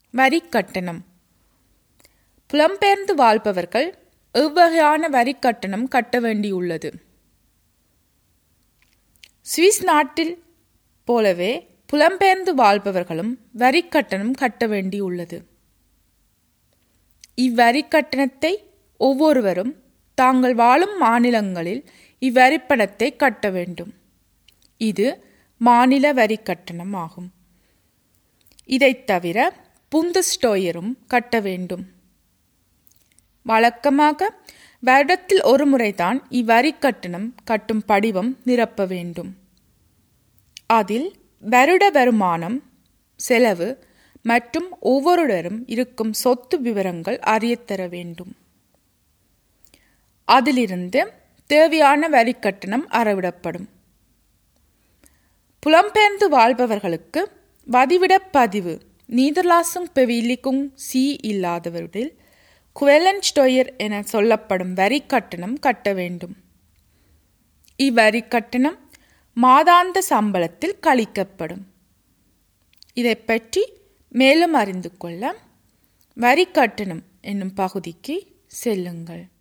வரி கட்டணம் புலம்பெயர்ந்து வாழ்பவர்கள் எவ்வகையான வரி கட்டணம் கட்ட வேண்டியுள்ளது சுவிஸ் நாட்டில் போலவே புலம்பெயர்ந்து வாழ்பவர்களும் வரி கட்டணம் கட்ட வேண்டியுள்ளது இவ்வரி கட்டணத்தை ஒவ்வொருவரும் தாங்கள் வாழும் மாநிலங்களில் இவ்வரிப்பணத்தை கட்ட வேண்டும் இது மாநில வரி கட்டணம் ஆகும் இதைத் தவிர புந்தஸ்டோயரும் கட்ட வேண்டும் வழக்கமாக வருடத்தில் ஒரு முறைதான் இவ்வரி கட்டணம் கட்டும் படிவம் நிரப்ப வேண்டும் அதில் வருட வருமானம் செலவு மற்றும் ஒவ்வொருடரும் இருக்கும் சொத்து விவரங்கள் அறியத்தர வேண்டும் அதிலிருந்து தேவையான வரி கட்டணம் அறவிடப்படும் புலம்பெயர்ந்து வாழ்பவர்களுக்கு வதிவிட பதிவு நீதர்லாசும் பெவிலிக்கும் சி இல்லாதவரில் குவெலன்ஸ்டோயர் என சொல்லப்படும் வரி கட்டணம் கட்ட வேண்டும் இவ்வரி கட்டணம் மாதாந்த சம்பளத்தில் கழிக்கப்படும் இதை பற்றி மேலும் அறிந்து கொள்ள வரி கட்டணம் என்னும் பகுதிக்கு செல்லுங்கள்